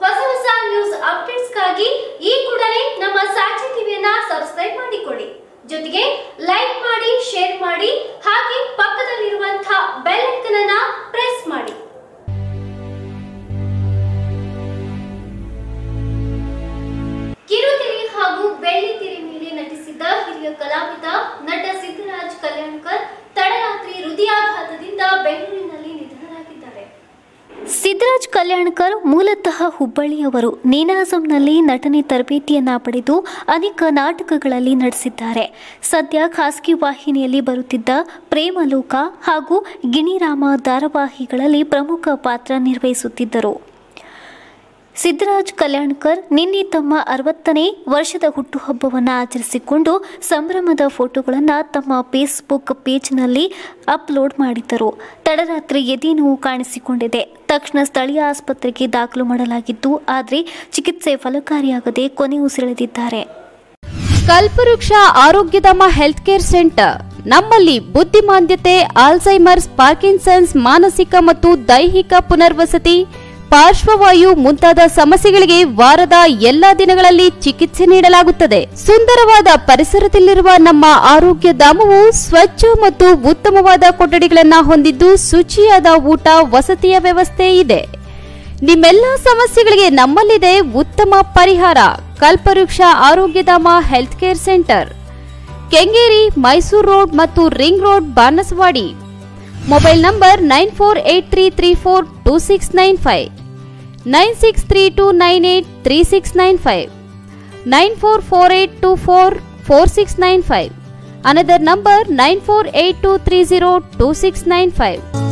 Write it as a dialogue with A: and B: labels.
A: ಹೊಸ ಹೊಸ ನ್ಯೂಸ್ ಅಪ್ಡೇಟ್ಸ್ಗಾಗಿ ಈ ಕೂಡಲೇ ನಮ್ಮ ಸಾಕ್ಷಿ ಟಿವಿಯನ್ನ ಸಬ್ಸ್ಕ್ರೈಬ್ ಮಾಡಿಕೊಳ್ಳಿ ಜೊತೆಗೆ ಲೈಕ್ ಮಾಡಿ ಶೇರ್ ಮಾಡಿ ಹಾಗೆ ಪಕ್ಕದಲ್ಲಿರುವಂತಹ ಬೆಲ್ ಐಕನ್ ಅನ್ನ ಪ್ರೆಸ್ ಮಾಡಿ ಕಿರುತೆರೆ ಹಾಗೂ ಬೆಳ್ಳಿ ತೆರೆ ಮೇಲೆ ನಟಿಸಿದ್ದ ಹಿರಿಯ ಕಲಾವಿದ ನಟ ಸಿದ್ದರಾಜ್ ಕಲ್ಯಾಣ್ಕರ್ ತಡರಾತ್ರಿ ಹೃದಯಾಘಾತದಿಂದ ಬೆಂಗಳೂರಿನಲ್ಲಿ ನಿಧನರಾಗಿದ್ದಾರೆ ಸಿದ್ದರಾಜ್ ಕಲ್ಯಾಣ್ಕರ್ ಮೂಲತಃ ಹುಬ್ಬಳ್ಳಿಯವರು ನೀನಾಸಂನಲ್ಲಿ ನಟನೆ ತರಬೇತಿಯನ್ನ ಪಡೆದು ಅನೇಕ ನಾಟಕಗಳಲ್ಲಿ ನಟಿಸಿದ್ದಾರೆ ಸದ್ಯ ಖಾಸಗಿ ವಾಹಿನಿಯಲ್ಲಿ ಬರುತ್ತಿದ್ದ ಪ್ರೇಮಲೋಕ ಹಾಗೂ ಗಿಣಿರಾಮ ಧಾರಾವಾಹಿಗಳಲ್ಲಿ ಪ್ರಮುಖ ಪಾತ್ರ ನಿರ್ವಹಿಸುತ್ತಿದ್ದರು ಸಿದ್ದರಾಜ್ ಕಲ್ಯಾಣ್ಕರ್ ನಿನ್ನೆ ತಮ್ಮ ಅರವತ್ತನೇ ವರ್ಷದ ಹುಟ್ಟುಹಬ್ಬವನ್ನು ಆಚರಿಸಿಕೊಂಡು ಸಂಭ್ರಮದ ಫೋಟೋಗಳನ್ನು ತಮ್ಮ ಫೇಸ್ಬುಕ್ ಪೇಜ್ನಲ್ಲಿ ಅಪ್ಲೋಡ್ ಮಾಡಿದ್ದರು ತಡರಾತ್ರಿ ಎದೆ ನೋವು ಕಾಣಿಸಿಕೊಂಡಿದೆ ತಕ್ಷಣ ಸ್ಥಳೀಯ ಆಸ್ಪತ್ರೆಗೆ ದಾಖಲು ಮಾಡಲಾಗಿದ್ದು ಆದರೆ ಚಿಕಿತ್ಸೆ ಫಲಕಾರಿಯಾಗದೆ ಕೊನೆ ಉಸಿರೆಳೆದಿದ್ದಾರೆ
B: ಕಲ್ಪವೃಕ್ಷ ಆರೋಗ್ಯಧಾಮ ಹೆಲ್ತ್ ಕೇರ್ ಸೆಂಟರ್ ನಮ್ಮಲ್ಲಿ ಬುದ್ಧಿಮಾಂದ್ಯತೆ ಆಲ್ಝೈಮರ್ಸ್ ಪಾರ್ಕಿನ್ಸನ್ಸ್ ಮಾನಸಿಕ ಮತ್ತು ದೈಹಿಕ ಪುನರ್ವಸತಿ ಪಾರ್ಶ್ವವಾಯು ಮುಂತಾದ ಸಮಸ್ಯೆಗಳಿಗೆ ವಾರದ ಎಲ್ಲಾ ದಿನಗಳಲ್ಲಿ ಚಿಕಿತ್ಸೆ ನೀಡಲಾಗುತ್ತದೆ ಸುಂದರವಾದ ಪರಿಸರದಲ್ಲಿರುವ ನಮ್ಮ ಆರೋಗ್ಯ ಧಾಮವು ಸ್ವಚ್ಛ ಮತ್ತು ಉತ್ತಮವಾದ ಕೊಠಡಿಗಳನ್ನ ಹೊಂದಿದ್ದು ಶುಚಿಯಾದ ಊಟ ವಸತಿಯ ವ್ಯವಸ್ಥೆ ಇದೆ ನಿಮ್ಮೆಲ್ಲ ಸಮಸ್ಯೆಗಳಿಗೆ ನಮ್ಮಲ್ಲಿದೆ ಉತ್ತಮ ಪರಿಹಾರ Kalpavriksha Arogyadhama health care centre Kengeri Mysore road ಮತ್ತು ring road Banaswadi mobile number nine four eight three three four two six nine five nine six three two nine eight three six nine five nine four four eight two four four six nine five another number nine four eight two three zero two six nine five